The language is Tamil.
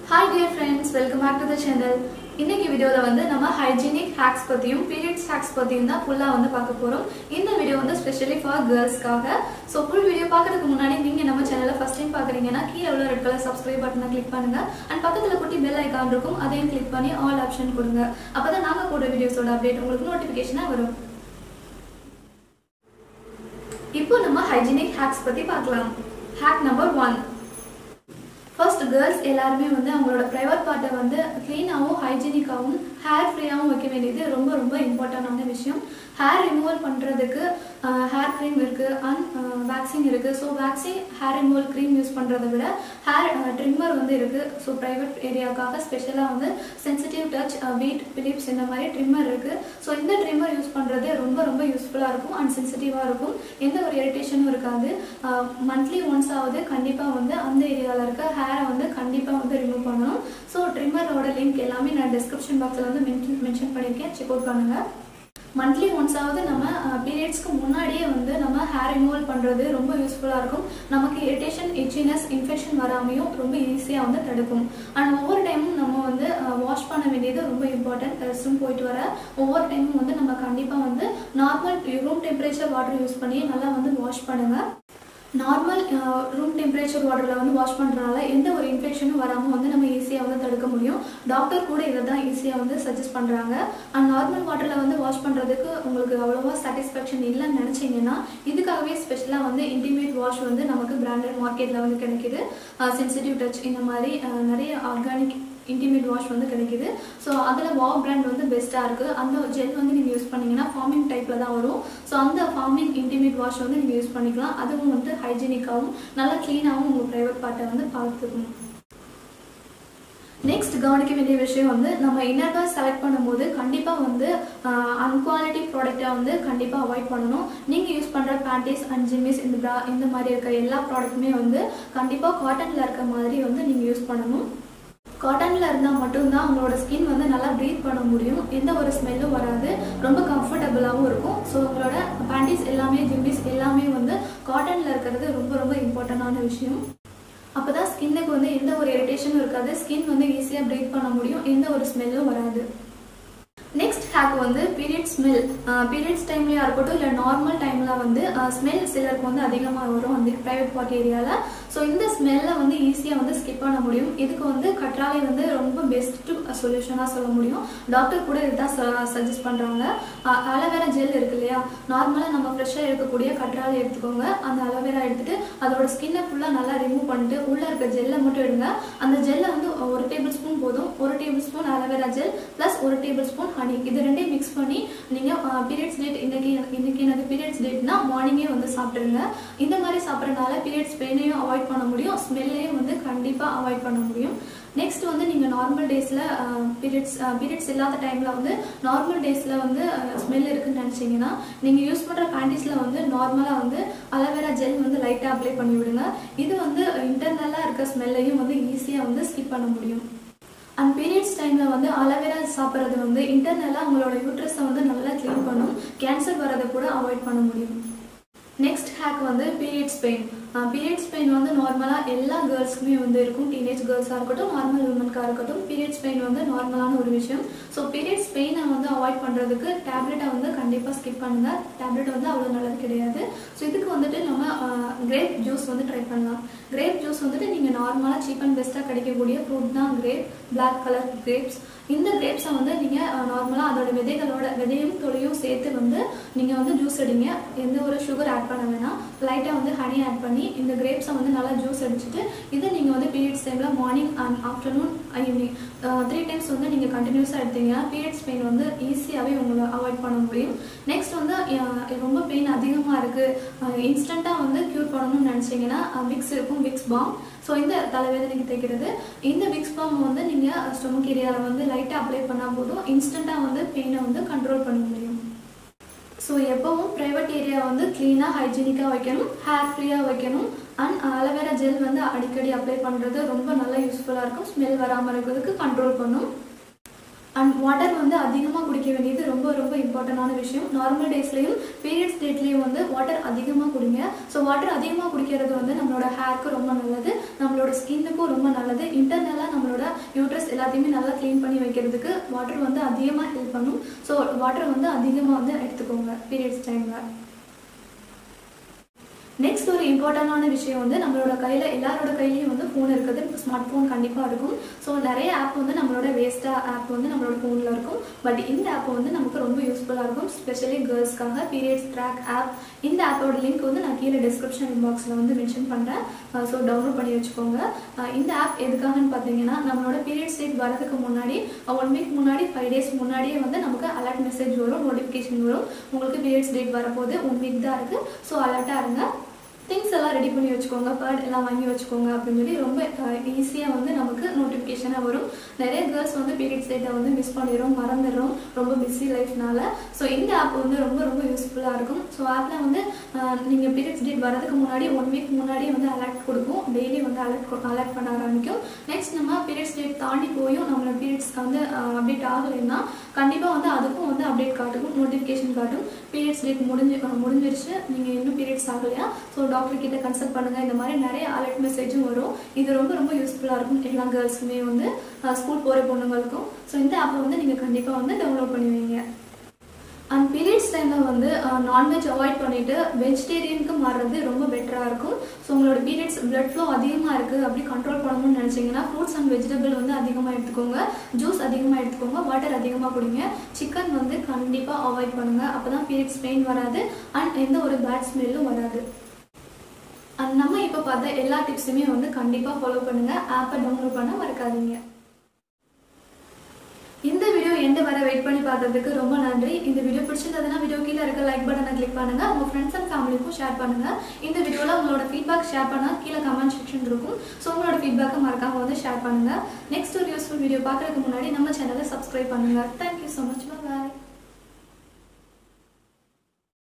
hi dear friends welcome back to the channel இன்னைக்கு வீடியோவில் வந்து நம்ம ஹைஜீனிக் ஹேக்ஸ் பற்றியும் பீரியட்ஸ் ஹேக்ஸ் பற்றியும் தான் ஃபுல்லாக வந்து பார்க்க போகிறோம் இந்த வீடியோ வந்து ஸ்பெஷலி ஃபார் கேர்ள்ஸ்க்காக ஸோ ஃபுல் வீடியோ பார்க்கறதுக்கு முன்னாடி நீங்கள் நம்ம சேனலை ஃபஸ்ட் டைம் பார்க்குறீங்கன்னா கீழே உள்ள ரெட் கலர் சப்ஸ்கிரைப் பட்டனை கிளிக் பண்ணுங்க அண்ட் பக்கத்தில் குட்டி பெல் ஐக்கான் இருக்கும் அதையும் கிளிக் பண்ணி ஆல் ஆப்ஷன் கொடுங்க அப்போ தான் நாங்கள் போடுற வீடியோஸோட அப்டேட் உங்களுக்கு நோட்டிஃபிகேஷனாக வரும் இப்போ நம்ம ஹைஜீனிக் ஹேக்ஸ் பற்றி பார்க்கலாம் hack number one first girls எல்லாருமே வந்து அவங்களோட ப்ரைவேட் பார்ட்டை வந்து க்ளீனாகவும் ஹைஜீனிக்காகவும் ஹேர் ஃப்ரீயாகவும் வைக்க வேண்டியது ரொம்ப ரொம்ப இம்பார்ட்டண்டான விஷயம் ஹேர் ரிமூவல் பண்ணுறதுக்கு ஹேர் க்ரீம் இருக்குது அண்ட் வேக்சிங் இருக்குது so waxing hair removal cream use பண்ணுறதை விட ஹேர் ட்ரிம்மர் வந்து இருக்குது ஸோ ப்ரைவேட் ஏரியாவுக்காக ஸ்பெஷலாக வந்து சென்சிட்டிவ் டச் வீட் பிலிப்ஸ் இந்த மாதிரி ட்ரிம்மர் இருக்குது ஸோ இந்த ட்ரிம்மர் யூஸ் பண்ணுறது ரொம்ப ரொம்ப யூஸ்ஃபுல்லாக இருக்கும் அண்ட் சென்சிட்டிவாக இருக்கும் எந்த ஒரு இரிட்டேஷனும் இருக்காது மந்த்லி ஒன்ஸ் ஆகுது கண்டிப்பாக வந்து அந்த ஏரியாவில் இருக்க ஹேரை வந்து கண்டிப்பாக வந்து ரிமூவ் பண்ணணும் ஸோ ட்ரிம்மரோட லிங்க் எல்லாமே நான் டிஸ்கிரிப்ஷன் பாக்ஸில் வந்து மென்ஷன் மென்ஷன் பண்ணியிருக்கேன் செக் அவுட் பண்ணுங்கள் மந்த்லி ஒன்ஸ் ஆகுது நம்ம பீரியட்ஸ்க்கு முன்னாடியே வந்து நம்ம ஹேர் ரிமூவல் பண்ணுறது ரொம்ப யூஸ்ஃபுல்லாக இருக்கும் நமக்கு இரிட்டேஷன் இச்சினஸ் இன்ஃபெக்ஷன் வராமையும் ரொம்ப ஈஸியாக வந்து தடுக்கும் அண்ட் ஒவ்வொரு டைமும் நம்ம வந்து வாஷ் பண்ண வேண்டியது ரொம்ப இம்பார்ட்டன்ட் ரெஸ்ட்ரூம் போயிட்டு வர ஒவ்வொரு டைமும் வந்து நம்ம கண்டிப்பாக வந்து normal room temperature water use பண்ணி நல்லா வந்து வாஷ் பண்ணுங்கள் நார்மல் ரூம் டெம்பரேச்சர் வாட்டரில் வந்து வாஷ் பண்ணுறதுனால எந்த ஒரு இன்ஃபெக்ஷனும் வராமல் வந்து நம்ம ஈஸியாக வந்து தடுக்க முடியும் டாக்டர் கூட இதை தான் ஈஸியாக வந்து சஜஸ்ட் பண்ணுறாங்க அண்ட் நார்மல் வாட்டரில் வந்து வாஷ் பண்ணுறதுக்கு உங்களுக்கு அவ்வளோவா சாட்டிஸ்ஃபேக்ஷன் இல்லைன்னு நினச்சிங்கன்னா இதுக்காகவே ஸ்பெஷலாக வந்து இன்டிமேட் வாஷ் வந்து நமக்கு பிராண்டட் மார்க்கெட்டில் வந்து கிடைக்குது சென்சிட்டிவ் டச் இந்த மாதிரி நிறைய ஆர்கானிக் இன்டிமேட் வாஷ் வந்து கிடைக்குது ஸோ அதில் வாவ் பிராண்ட் வந்து பெஸ்ட்டாக இருக்குது அந்த ஜெல் வந்து நீங்கள் யூஸ் பண்ணிங்கன்னா ஃபார்மிங் டைப்பில் தான் வரும் ஸோ அந்த ஃபார்மிங் இன்டிமேட் வாஷ் வந்து நீங்கள் யூஸ் பண்ணிக்கலாம் அதுவும் வந்து ஹைஜீனிக்காகவும் நல்லா க்ளீனாகவும் உங்கள் ப்ரைவேட் பார்ட்டை வந்து பார்த்துக்கணும் நெக்ஸ்ட் கவனிக்க வேண்டிய விஷயம் வந்து நம்ம இன்னர்வேர் செலக்ட் பண்ணும்போது கண்டிப்பாக வந்து அன்குவாலிட்டி ப்ராடக்டாக வந்து கண்டிப்பாக அவாய்ட் பண்ணணும் நீங்கள் யூஸ் பண்ணுற பேண்டிஸ் அண்ட் ஜிம்மிஸ் இந்த ப்ரா இந்த மாதிரி இருக்க எல்லா ப்ராடக்ட்டுமே வந்து கண்டிப்பாக காட்டனில் இருக்க மாதிரி வந்து நீங்கள் யூஸ் பண்ணணும் காட்டனில் இருந்தால் மட்டும்தான் உங்களோட ஸ்கின் வந்து நல்லா ப்ரீத் பண்ண முடியும் எந்த ஒரு ஸ்மெல்லும் வராது ரொம்ப கம்ஃபர்டபுளாகவும் இருக்கும் ஸோ உங்களோட பேண்டிஸ் எல்லாமே ஜிம்பிஸ் எல்லாமே வந்து காட்டனில் இருக்கிறது ரொம்ப ரொம்ப இம்பார்ட்டண்டான விஷயம் அப்போ தான் ஸ்கின்னுக்கு வந்து எந்த ஒரு இரிட்டேஷனும் இருக்காது ஸ்கின் வந்து ஈஸியாக ப்ரீத் பண்ண முடியும் எந்த ஒரு ஸ்மெல்லும் வராது நெக்ஸ்ட் ஹேக் வந்து பீரியட் ஸ்மெல் பீரியட்ஸ் டைம்லயா இருக்கட்டும் இல்லை நார்மல் டைம்ல வந்து ஸ்மெல் சிலருக்கு வந்து அதிகமாக வரும் அந்த ப்ரைவேட் பார்ட்டி ஏரியாவில் ஸோ இந்த ஸ்மெல்லை வந்து ஈஸியாக வந்து ஸ்கிப் பண்ண முடியும் இதுக்கு வந்து கற்றாழை வந்து ரொம்ப பெஸ்ட் சொல்யூஷனாக சொல்ல முடியும் டாக்டர் கூட இதுதான் சஜஸ்ட் பண்ணுறாங்க அலோவேரா ஜெல் இருக்கு இல்லையா நார்மலாக நம்ம ஃப்ரெஷ்ஷாக இருக்கக்கூடிய கற்றாழை எடுத்துக்கோங்க அந்த அலோவேரா எடுத்துட்டு அதோட ஸ்கின்னை ஃபுல்லாக நல்லா ரிமூவ் பண்ணிட்டு உள்ளே இருக்க ஜெல்லை மட்டும் எடுங்க அந்த ஜெல்லை வந்து ஒரு டேபிள் ஸ்பூன் போதும் ஒரு tablespoon aloe vera gel plus ஒரு டேபிள் ஸ்பூன் ஹனி இது ரெண்டையும் மிக்ஸ் பண்ணி நீங்கள் பீரியட்ஸ் டேட் இன்னைக்கு இன்னைக்கு எனக்கு பீரியட்ஸ் டேட்னா மார்னிங்கே வந்து சாப்பிட்ருங்க இந்த மாதிரி சாப்பிட்றதுனால பீரியட்ஸ் பெயினையும் அவாய்ட் பண்ண முடியும் ஸ்மெல்லையும் வந்து கண்டிப்பாக அவாய்ட் பண்ண முடியும் நெக்ஸ்ட் வந்து நீங்கள் நார்மல் டேஸில் பீரியட்ஸ் பீரியட்ஸ் இல்லாத டைமில் வந்து நார்மல் டேஸில் வந்து ஸ்மெல் இருக்குன்னு நினச்சிங்கன்னா நீங்கள் யூஸ் பண்ணுற பேண்டிஸில் வந்து நார்மலாக வந்து அலோவேரா ஜெல் வந்து லைட்டாக அப்ளை பண்ணி விடுங்க இது வந்து இன்டர்னலாக இருக்க ஸ்மெல்லையும் வந்து ஈஸியாக வந்து ஸ்கிப் பண்ண முடியும் அண்ட் பீரியட்ஸ் டைமில் வந்து அலோவேரா சாப்பிட்றது வந்து இன்டர்னலாக உங்களோட யூட்ரஸை வந்து நல்லா க்ளீன் பண்ணும் கேன்சர் வரதை கூட அவாய்ட் பண்ண முடியும் நெக்ஸ்ட் ஹேக் வந்து பீரியட்ஸ் பெயின் பீரியட்ஸ் பெயின் வந்து நார்மலாக எல்லா கேர்ள்ஸ்க்குமே வந்து இருக்கும் டீனேஜ் கேர்ள்ஸாக இருக்கட்டும் நார்மல் உமனுக்காக இருக்கட்டும் பீரியட்ஸ் பெயின் வந்து நார்மலான ஒரு விஷயம் ஸோ பீரியட்ஸ் பெயினை வந்து அவாய்ட் பண்ணுறதுக்கு டேப்லெட்டை வந்து கண்டிப்பாக ஸ்கிப் பண்ணுங்கள் டேப்லெட் வந்து அவ்வளோ நல்லது கிடையாது ஸோ இதுக்கு வந்துட்டு நம்ம கிரேப் ஜூஸ் வந்து ட்ரை பண்ணலாம் கிரேப் ஜூஸ் வந்துட்டு நீங்கள் நார்மலாக சீப் அண்ட் பெஸ்ட்டாக கிடைக்கக்கூடிய ஃப்ரூட் தான் கிரேப் பிளாக் கலர் கிரேப்ஸ் இந்த கிரேப்ஸை வந்து நீங்கள் நார்மலாக அதோட விதைகளோட விதையும் தொலையும் சேர்த்து வந்து நீங்கள் வந்து ஜூஸ் அடிங்க எந்த ஒரு சுகர் ஆட் பண்ண வேணாம் லைட்டாக வந்து ஹனி ஆட் பண்ணி இந்த கிரேப்ஸை வந்து நல்லா ஜூஸ் அடிச்சுட்டு இதை நீங்கள் வந்து பீரியட்ஸ் டைமில் morning and afternoon evening three times வந்து நீங்கள் கண்டினியூஸாக எடுத்தீங்கன்னா பீரியட்ஸ் பெயின் வந்து ஈஸியாகவே உங்களை அவாய்ட் பண்ண முடியும் நெக்ஸ்ட் வந்து ரொம்ப பெயின் அதிகமாக இருக்குது இன்ஸ்டண்ட்டாக வந்து க்யூர் பண்ணணும்னு நினச்சிங்கன்னா விக்ஸ் இருக்கும் விக்ஸ் பாம் ஸோ இந்த தலைவேதனைக்கு தைக்கிறது இந்த விக்ஸ் பாம் வந்து நீங்கள் ஸ்டொமக் ஏரியாவில் வந்து லைட்டாக அப்ளை பண்ணால் போதும் இன்ஸ்டண்ட்டாக வந்து பெயினை வந்து கண்ட்ரோல் பண்ண முடியும் ஸோ எப்போவும் ப்ரைவேட் ஏரியா வந்து க்ளீனாக ஹைஜீனிக்காக வைக்கணும் ஹேர் ஃப்ரீயாக வைக்கணும் அண்ட் அலோவேரா ஜெல் வந்து அடிக்கடி அப்ளை பண்ணுறது ரொம்ப நல்லா யூஸ்ஃபுல்லாக இருக்கும் ஸ்மெல் வராமல் இருக்கிறதுக்கு கண்ட்ரோல் பண்ணும் அண்ட் வாட்டர் வந்து அதிகமாக குடிக்க வேண்டியது ரொம்ப ரொம்ப இம்பார்ட்டண்டான விஷயம் நார்மல் டேஸ்லேயும் பீரியட்ஸ் டேட்லேயும் வந்து வாட்டர் அதிகமாக குடிங்க ஸோ வாட்டர் அதிகமாக குடிக்கிறது வந்து நம்மளோட ஹேருக்கு ரொம்ப நல்லது நம்மளோட ஸ்கின்னுக்கும் ரொம்ப நல்லது இன்டர்னலாக நம்மளோட யூட்ரஸ் எல்லாத்தையுமே நல்லா க்ளீன் பண்ணி வைக்கிறதுக்கு வாட்டர் வந்து அதிகமாக ஹெல்ப் பண்ணும் ஸோ வாட்டர் வந்து அதிகமாக வந்து எடுத்துக்கோங்க பீரியட்ஸ் டைமில் நெக்ஸ்ட் ஒரு இம்பார்ட்டண்டான விஷயம் வந்து நம்மளோட கையில் எல்லாரோட கையிலையும் வந்து ஃபோன் இருக்குது இப்போ ஸ்மார்ட் ஃபோன் கண்டிப்பாக இருக்கும் ஸோ நிறைய ஆப் வந்து நம்மளோட வேஸ்ட்டாக ஆப் வந்து நம்மளோட ஃபோனில் இருக்கும் பட் இந்த ஆப் வந்து நமக்கு ரொம்ப யூஸ்ஃபுல்லாக இருக்கும் ஸ்பெஷலி கேர்ள்ஸ்க்காக பீரியட்ஸ் ட்ராக் ஆப் இந்த ஆப்போட லிங்க் வந்து நான் கீழே டிஸ்கிரிப்ஷன் பாக்ஸில் வந்து மென்ஷன் பண்ணுறேன் ஸோ டவுன்லோட் பண்ணி வச்சுக்கோங்க அஹ் இந்த ஆப் எதுக்காகன்னு பார்த்தீங்கன்னா நம்மளோட பீரியட்ஸ் டேட் வரதுக்கு முன்னாடி ஒன் வீக் முன்னாடி ஃபைவ் டேஸ் முன்னாடியே வந்து நமக்கு அலர்ட் மெசேஜ் வரும் நோட்டிஃபிகேஷன் வரும் உங்களுக்கு பீரியட்ஸ் டேட் வரப்போது ஒன் வீக் தான் இருக்குது ஸோ அலர்ட்டாக இருங்க திங்ஸ் எல்லாம் ரெடி பண்ணி வச்சுக்கோங்க பேட் எல்லாம் வாங்கி வச்சுக்கோங்க அப்படின்னு சொல்லி ரொம்ப ஈஸியாக வந்து நமக்கு நோட்டிஃபிகேஷனாக வரும் நிறைய கேர்ள்ஸ் வந்து பீரியட்ஸ் டேட்டை வந்து மிஸ் பண்ணிடுறோம் மறந்துடுறோம் ரொம்ப பிஸி லைஃப்னால ஸோ இந்த ஆப் வந்து ரொம்ப ரொம்ப யூஸ்ஃபுல்லாக இருக்கும் ஸோ ஆப்பில் வந்து நீங்கள் பீரியட்ஸ் டேட் வரதுக்கு முன்னாடி ஒன் வீக் முன்னாடியே வந்து அலர்ட் கொடுக்கும் டெய்லி வந்து அலர்ட் அலர்ட் பண்ண ஆரம்பிக்கும் நெக்ஸ்ட் நம்ம பீரியட்ஸ் டேட் தாண்டி போயும் நம்மளோட பீரியட்ஸ்க்கு வந்து அப்டேட் ஆகலைன்னா கண்டிப்பாக வந்து அதுக்கும் வந்து அப்டேட் காட்டும் நோட்டிஃபிகேஷன் காட்டும் பீரியட்ஸ் டேட் முடிஞ்சு அஹ் முடிஞ்சிருச்சு நீங்கள் இன்னும் பீரியட்ஸ் ஆகலையா ஸோ டாக்டர் கிட்ட கன்சல்ட் பண்ணுங்கள் இந்த மாதிரி நிறைய அலர்ட் மெசேஜும் வரும் இது ரொம்ப ரொம்ப யூஸ்ஃபுல்லாக இருக்கும் எல்லா கேர்ள்ஸுமே வந்து ஸ்கூல் போகிற பொண்ணுங்களுக்கும் ஸோ இந்த ஆப்பை வந்து நீங்கள் கண்டிப்பாக வந்து டவுன்லோட் பண்ணி வைங்க அண்ட் பீரியட்ஸ் டைமில் வந்து நான்வெஜ் அவாய்ட் பண்ணிவிட்டு வெஜிடேரியனுக்கு மாறுறது ரொம்ப பெட்டராக இருக்கும் ஸோ உங்களோட பீரியட்ஸ் பிளட் ஃப்ளோ அதிகமாக இருக்குது அப்படி கண்ட்ரோல் பண்ணணும்னு நினச்சிங்கன்னா ஃப்ரூட்ஸ் அண்ட் வெஜிடபிள் வந்து அதிகமாக எடுத்துக்கோங்க ஜூஸ் அதிகமாக எடுத்துக்கோங்க வாட்டர் அதிகமாக குடிங்க சிக்கன் வந்து கண்டிப்பாக அவாய்ட் பண்ணுங்கள் அப்போ தான் பீரியட்ஸ் பெயின் வராது அண்ட் எந்த ஒரு பேட் ஸ்மெல்லும் வராது அண்ட் நம்ம இப்போ பார்த்த எல்லா டிப்ஸுமே வந்து கண்டிப்பாக ஃபாலோ பண்ணுங்கள் ஆப்பை டவுன்லோட் பண்ண மறக்காதீங்க இந்த வீடியோ எந்த வர வெயிட் பண்ணி பார்த்ததுக்கு ரொம்ப நன்றி இந்த வீடியோ பிடிச்சிருந்ததுன்னா வீடியோ கீழே இருக்க லைக் பட்டனை கிளிக் பண்ணுங்க உங்க ஃப்ரெண்ட்ஸ் அண்ட் ஃபேமிலிக்கும் ஷேர் பண்ணுங்க இந்த வீடியோல உங்களோட ஃபீட்பேக் ஷேர் பண்ணா கீழே கமெண்ட் செக்ஷன் இருக்கும் ஸோ உங்களோட ஃபீட்பேக்கை மறக்காம வந்து ஷேர் பண்ணுங்க நெக்ஸ்ட் ஒரு யூஸ்ஃபுல் வீடியோ பார்க்கறதுக்கு முன்னாடி நம்ம சேனலை சப்ஸ்கிரைப் பண்ணுங்க தேங்க்யூ ஸோ மச் பாய்